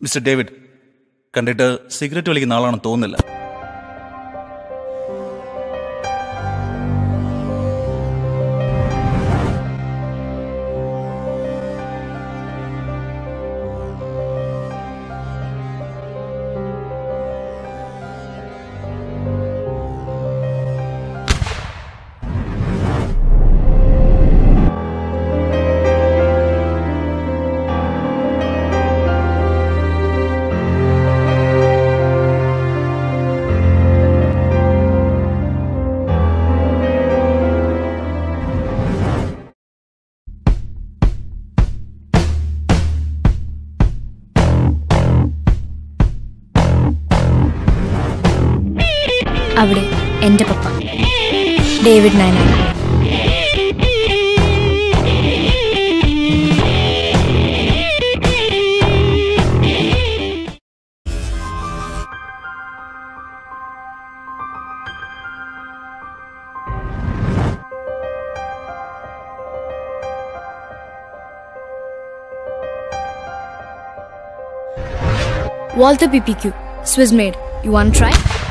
Mister David കണ്ടിട്ട് cigarette വലിക്കുന്ന ആളാണെന്ന് തോന്നുന്നില്ല അവിടെ എൻ്റെ പപ്പ David Nayanar Walter PPQ, Swiss made. You want to try?